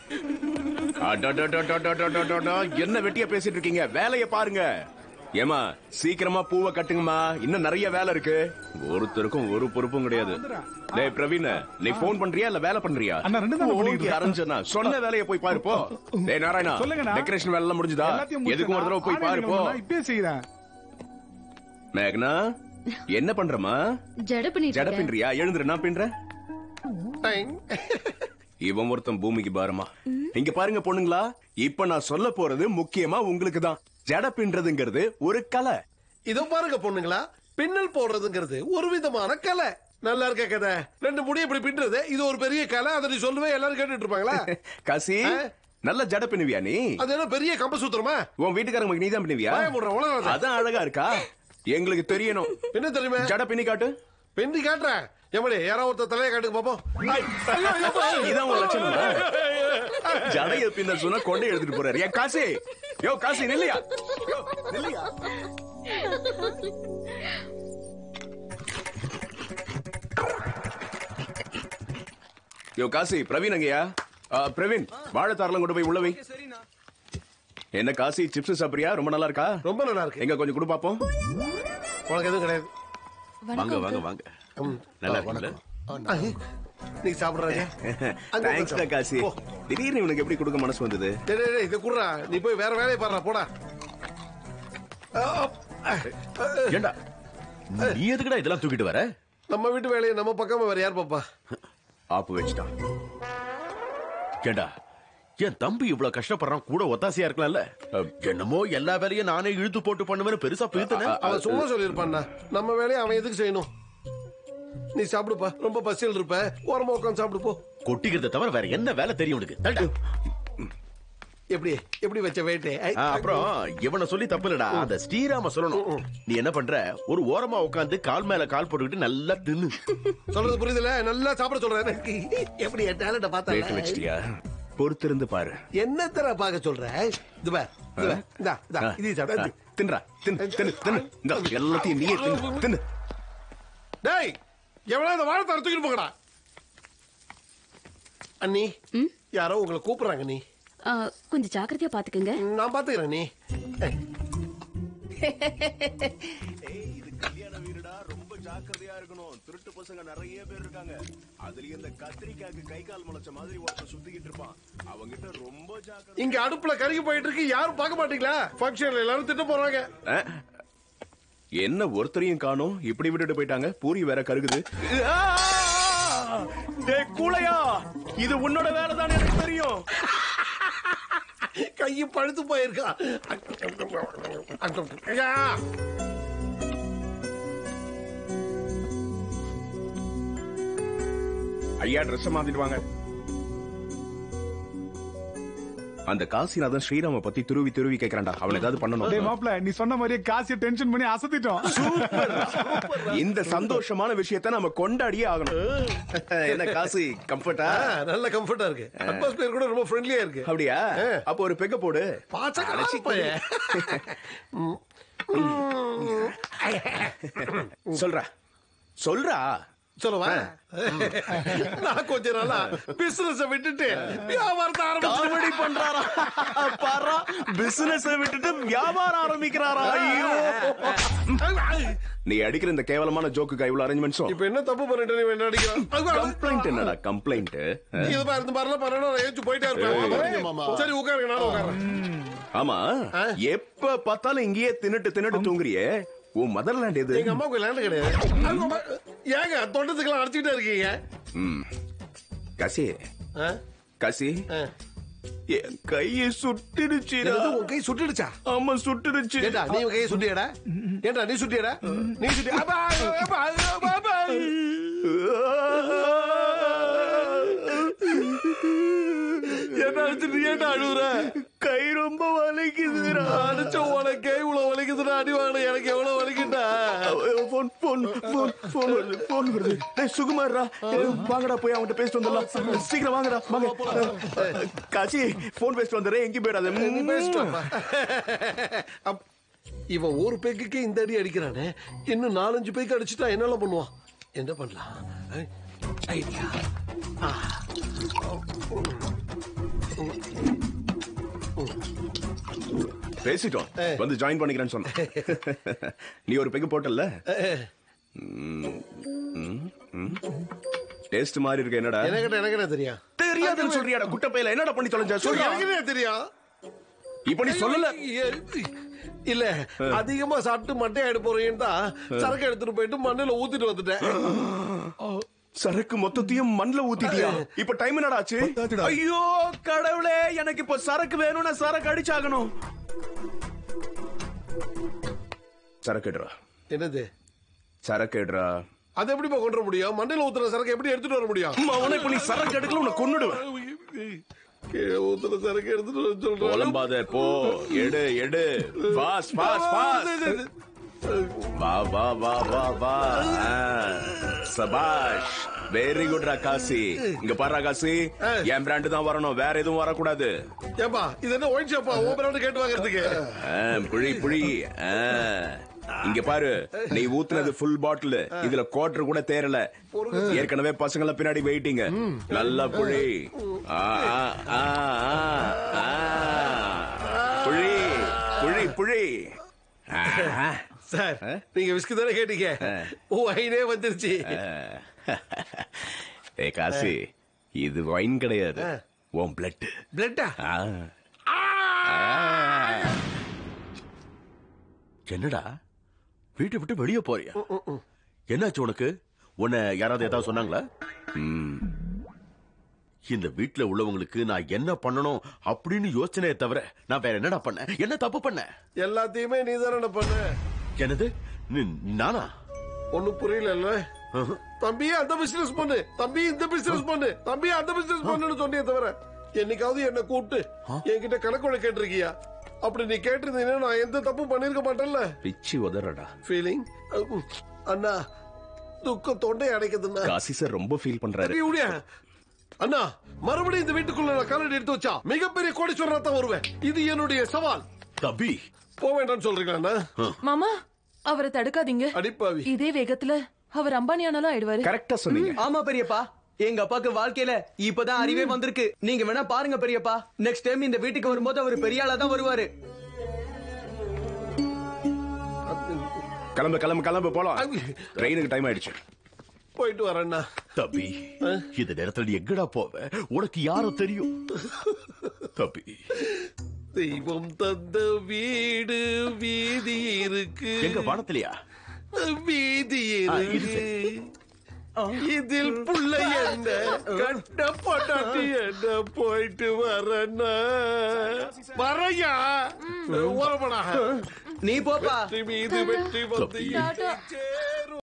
அடடடடடடடடடா, என்ன வெட்டியா பேசிட்டு இருக்கீங்க வேலைய பாருங்க ஏமா சீக்கிரமா பூவை கட்டுங்கம்மா இன்னும் நிறைய வேலை இருக்கு ஒருத்தருக்கும் ஒரு பொறுப்பும் கிடையாது டேய் பிரவீன் நீ போன் பண்றியா இல்ல வேலை பண்றியா அண்ணா, ரெண்டும் தானே பண்ணிட்டு ஓகே, இருக்கேன். அரஞ்சனா சொன்ன வேலையை போய் பாரு போ டேய் நாராயணா சொல்லுங்கண்ணா. டெக்கரேஷன் வேலை எல்லாம் முடிஞ்சுதா எல்லாத்தையும் எதுக்கும் ஒரு தடவை போய் பாரு போ இப்பயே செய்யறேன் மேக்னா என்ன பண்றமா ஜட பண்ணிட்டு ஜட இருக்கேன். பின்றியா எழுந்துரு நான் பின்றேன் டைம். இவன் ஒருத்தன் பூமிக்கு பாரமா இங்க பாருங்க பொண்ணுங்களா இப்ப நான் சொல்ல போறது முக்கியமா உங்களுக்கு தான் ஜட பின்றதுங்கிறது ஒரு கலை இதோ பாருங்க பொண்ணுங்களா பின்னல் போடுறதுங்கிறது ஒரு விதமான கலை நல்லா இருக்க கதை ரெண்டு முடி இப்படி பின்றது இது ஒரு பெரிய கலை அதை நீ சொல்லுவே எல்லாரும் கேட்டுட்டு இருப்பாங்களா காசி ஆ? நல்ல ஜட பின்னுவியா நீ அது என்ன பெரிய கம்ப சூத்திரமா உன் வீட்டுக்காரங்க நீ தான் பின்னுவியா வாய மூடுறா, உளறாத. அதான் அழகா இருக்கா எங்களுக்கு தெரியணும் என்ன தெரியுமா ஜட பின்னி காட்டு பெண்டி காட்டுறேன் எமடி யாராவது ஒருத்தர் தலையை காட்டுங்க பாப்போம் ஐ, ஐயோ, ஐயோ, ஐயோ. இதான் உன் லட்சணமா ஜடைய பின்ன சொன்னா கொண்டை எடுத்துட்டு போறாரு ஏன் காசி யோ காசி நில்லையா யோ, நில்லையா யோ காசி பிரவீன் அங்கயா ஆ, பிரவீன் வாழைத்தாரெல்லாம் கொண்டு போய் உள்ள வை என்ன காசி சிப்ஸ் சாப்பிடுறியா ரொம்ப நல்லா இருக்கா ரொம்ப நல்லா இருக்கு எங்க கொஞ்சம் கொடு பாப்போம் உனக்கு எதுவும் கிடையாது வாங்க வாங்க வாங்க நல்லா இருக்குல்ல ஐ, நீ சாப்பிடுறாங்க அங்க தேங்க்ஸ் உட்காரு. காசி போ. திடீர்னு இவனுக்கு எப்படி கொடுக்க மனசு வந்தது டேய், டேய், டேய், இதை குடுறா நீ போய் வேற வேலையை பாடுறா போடா ஆ, ஆ, ஏண்டா நீ எதுக்குடா இதெல்லாம் தூக்கிட்டு வர நம்ம வீட்டு வேலையை நம்ம பக்கமா வேற யார் பாப்பா ஆப்பு வச்சுட்டான் ஏண்டா என் தம்பி இவ்வளவு கஷ்டப்படுறான் கூட ஒத்தாசையா இருக்கலாம்ல என்னமோ எல்லா வேலையும் நானே இழுத்து போட்டு பண்ணுவேன்னு பெருசா பேத்துன அவன் சும்மா சொல்லியிருப்பான்டா நம்ம வேலையை அவன் எதுக்கு செய்யணும் நீ சாப்பிடுப்பா ரொம்ப பசியில் இருப்ப ஓரமா உட்காந்து சாப்பிடு போ கொட்டிக்கிறத தவிர வேற என்ன வேலை தெரியும் உனக்கு தள்ளுடா. எப்படி எப்படி வச்ச வேட்டே ஐ, ஆ, அப்புறம் இவனை சொல்லி தப்பு இல்லடா அந்த ஸ்ரீராம சொல்லணும் நீ என்ன பண்ற ஒரு ஓரமா உட்காந்து கால் மேல கால் போட்டுக்கிட்டு நல்லா தின்னு சொல்றது புரியுதுல நல்லா சாப்பிட சொல்றேன் எப்படி என் டேலண்ட வேட்டு பார்த்தா வச்சிட்டியா பொறுத்திருந்து பாரு என்ன தர பார்க்க சொல்ற இது பார் இது பார். இந்தா இந்தா ஆ, இது ஆ, சாப்பிடு தின்னுடா தின்னு தின்னு தின்னு இந்த எல்லாத்தையும் நீயே தின்னு தின்னு டேய் எவ்வளவு இந்த வாழை தர தூக்கிட்டு போங்கடா அண்ணி யாரோ உங்களை கூப்பிடுறாங்க நீ ஆ, கொஞ்சம் ஜாக்கிரதையா பாத்துக்கங்க நான் பாத்துக்கிறேன் நீ ரொம்ப ஜாக்கிரதையா இருக்கணும் திருட்டு பசங்க நிறைய பேர் இருக்காங்க அதுலயும் இந்த கத்திரிக்காய்க்கு கை கால் முளைச்ச மாதிரி ஒருத்தன் சுத்திக்கிட்டு இருப்பான் அவங்கிட்ட ரொம்ப ஜாக்கிரதை இங்க அடுப்புல கருகி போயிட்டு இருக்கு யாரும் பார்க்க மாட்டீங்களா ஃபங்க்ஷன்ல எல்லாரும் திட்ட போறாங்க ஆ? என்ன ஒருத்தரையும் காணோம் இப்படி விட்டுட்டு போயிட்டாங்க பூரி வேற கருகுது ஆ! டேய் கூளையா இது உன்னோட வேலை தான் எனக்கு தெரியும் கையை பழுத்து போயிருக்கா ஐயா! ஐயா ட்ரெஸ் மாத்திட்டு வாங்க அந்த காசிநாதன் ஸ்ரீராம பத்தி துருவி துருவி கேக்குறான்டா அவன் ஏதாவது டேய் பண்ணணும் மாப்ள நீ சொன்ன மாதிரியே காசிய டென்ஷன் பண்ணி அசத்திட்டோம் இந்த சந்தோஷமான விஷயத்தை நம்ம கொண்டாடியே ஆகணும் என்ன காசி கம்ஃபர்ட்டா ஆ, நல்ல கம்ஃபர்ட்டா இருக்கு அட்மாஸ்பியர் கூட ரொம்ப ஃப்ரெண்ட்லியா இருக்கு அப்படியா அப்ப ஒரு பெக்க போடு பாச்சா அடைச்சி பையன் சொல்றா சொல்றா சொல்லவா நான் கொஞ்ச நாளா பிசினஸ் விட்டுட்டு வியாபாரத்தை ஆரம்பிச்சு காமெடி பண்றாரா பாரா பிசினஸ் விட்டுட்டு வியாபாரம் ஆரம்பிக்கிறாரா ஐயோ நீ அடிக்கிற இந்த கேவலமான ஜோக்குக்கு இவ்வளவு அரேஞ்ச்மெண்ட்ஸும் இப்ப என்ன தப்பு பண்ணிட்டு நீ என்ன அடிக்கிறான் கம்ப்ளைண்ட் என்னடா கம்ப்ளைண்ட் இது மாதிரி இந்த மாதிரிலாம் பண்ணணும் நான் ஏச்சு போயிட்டே இருப்பேன் சரி உட்காருங்க நானும் உட்காரேன் ஆமா எப்ப பார்த்தாலும் இங்கேயே தின்னுட்டு தின்னுட்டு தூங்குறியே உன் மதர்லாண்ட் எது எங்க அம்மாவுக்கு லேண்ட் கிடையாது அவங்க அம்மா- ஏங்க தோட்டத்துக்கெல்லாம் அடிச்சுக்கிட்டே இருக்கீங்க ம். கசி ஆ? கசி ஆ. என் கையை சுட்டுடுச்சு என்னது, உன் கை சுட்டுடுச்சா ஆமா சுட்டுடுச்சு ஏண்டா நீ உன் கையை சுட்டியடா ஏண்டா நீ சுட்டியடா நீ சுட்டி அப்பா, அப்பா, அப்பா, அப்பா. என்ன அடிச்சுட்டு ஏன்டா அழுகுற கை ரொம்ப வலிக்குதுடா அடிச்ச உனக்கு இவ்வளவு வலிக்குதுடா அடி வாங்கின எனக்கு எவ்வளவு வலிக்குண்டா போன் போன் போன் போன் வருது போன் வருது டேய் சுகுமார்ரா வாங்கடா போய் அவன்கிட்ட பேசிட்டு வந்துடலாம் சீக்கிரம் வாங்கடா வாங்க காசி போன் பேசிட்டு வந்துடுறேன் எங்கேயும் போயிடாத நீ பேசிட்டு வாப்பா. அப்- இவன் ஒரு பெக்குக்கே இந்த அடி அடிக்கிறானே இன்னும் நாலஞ்சு பெக்கு அடிச்சுட்டா என்னெல்லாம் பண்ணுவான் என்ன பண்ணலாம் ஐடியா பேசிட்டோம் வந்து ஜாயின் பண்ணிக்கிறேன்னு சொன்ன நீ ஒரு பெக்கு போட்டல்ல டேஸ்ட் மாதிரி இருக்கு என்னடா எனக்கு எனக்கு என்ன தெரியும் தெரியாதுன்னு சொல்றியாடா குட்டை பையில என்னடா பண்ணி தொலைஞ்ச சொல்றா எனக்கு என்ன தெரியும் இப்ப நீ சொல்லல இல்ல அதிகமா சாப்பிட்டு மட்டை ஆயிட போறீங்கன்னு தான் சரக்கு எடுத்துட்டு போயிட்டு மண்ணுல ஊத்திட்டு வந்துட்டேன் சரக்கு மொத்தத்தையும் மண்ல ஊத்திட்டியா இப்ப டைம் என்னடா ஆச்சு ஐயோ கடவுளே எனக்கு இப்ப சரக்கு வேணும்னா சரக்கு அடிச்சாகணும் சரக்கு எடுறா என்னது சரக்கு எடுறா அது எப்படி கொண்டு வர முடியும் மண்ணில ஊத்துற சரக்கு எப்படி எடுத்துட்டு வர முடியும் அவனை இப்ப நீ சரக்கு எடுக்கல உன்னை கொன்னுடுவேன் கீழே ஊத்துற சரக்கு எடுத்துட்டு வர சொல்றேன் புலம்பாத போ எடு எடு பாஸ் பாஸ் பாஸ் வா வா வா வா வா ஆ, சபாஷ் வெரி குட் காசி இங்க பாரு காசி என் பிராண்ட் தான் வரணும் வேற எதுவும் வரக்கூடாது ஏப்பா இது என்ன ஒயின் ஷாப்பா ஓ பிராண்ட் கேட்டு வாங்குறதுக்கு ஆ, புழி புழி ஆ. இங்க பாரு நீ ஊத்துனது ஃபுல் பாட்டில் இதுல குவார்டர் கூட தேரல ஏற்கனவே பசங்க எல்லாம் பின்னாடி வெயிட்டிங்க நல்லா புழி ஆ, ஆ, ஆ, ஆ, ஆ. புழி புழி புழி ஆ. சார் நீங்க விஸ்கி தானே கேட்டீங்க ஒயினே வந்துருச்சு ஏ காசி இது வைன் கிடையாது உன் பிளட் பிளட்டா என்னடா வீட்டை விட்டு வெளியே போறியா என்னாச்சு உனக்கு உன்னை யாராவது ஏதாவது சொன்னாங்களா இந்த வீட்ல உள்ளவங்களுக்கு நான் என்ன பண்ணணும் அப்படின்னு யோசனையே தவிர நான் வேற என்னடா பண்ணேன் என்ன தப்பு பண்ணேன் எல்லாத்தையுமே நீ தானே பண்ண என்னது நீ- நானா ஒண்ணும் புரியல தம்பி அந்த பிசினஸ் பண்ணு தம்பி இந்த பிசினஸ் பண்ணு தம்பி அந்த பிசினஸ் பண்ணுன்னு சொன்னியே தவிர என்னைக்காவது என்ன கூப்பிட்டு என்கிட்ட கணக்கு வழக்கு கேட்டிருக்கியா அப்படி நீ கேட்டிருந்தீங்கன்னா நான் எந்த தப்பும் பண்ணிருக்க மாட்டேன்ல பிச்சு உதறடா ஃபீலிங் அண்ணா துக்கம் தொண்டை அடைக்குதுண்ணா காசி சார் ரொம்ப ஃபீல் பண்றாரு சரி, விடுயா. அண்ணா மறுபடியும் இந்த வீட்டுக்குள்ள நான் காலடி எடுத்து வச்சா மிகப்பெரிய கோடீஸ்வரனா தான் வருவேன் இது என்னுடைய சவால் தம்பி போக வேண்டாம்னு சொல்றீங்களா அண்ணா? மாமா அவரை தடுக்காதீங்க அடிப்பாவி இதே வேகத்துல அவர் அம்பானி ஆனாலும் ஆயிடுவாரு கரெக்டா சொன்னீங்க ஆமா பெரியப்பா எங்க அப்பாக்கு வாழ்க்கையில இப்பதான் அறிவே வந்திருக்கு நீங்க வேணா பாருங்க பெரியப்பா நெக்ஸ்ட் டைம் இந்த வீட்டுக்கு வரும்போது அவர் பெரிய ஆளா தான் வருவாரு கிளம்பு கிளம்பு கிளம்பு போலாம் ட்ரெயினுக்கு டைம் ஆயிடுச்சு போயிட்டு வரேண்ணா தம்பி இந்த நேரத்துல நீ எங்கடா போவ உனக்கு யாரோ தெரியும் தம்பி தெய்வம் தந்த வீடு வீதி இருக்கு எங்க வானத்திலயா வீதி ஆ, இது இருக்கு சரி. இதில் புள்ள என்ன கட்ட பொட்டாட்டி என்ன போயிட்டு வரேன்னா வரையா ஓரப்படா நீ போப்பா வெற்றி மீது வெற்றி வந்து டாடா. சேரும்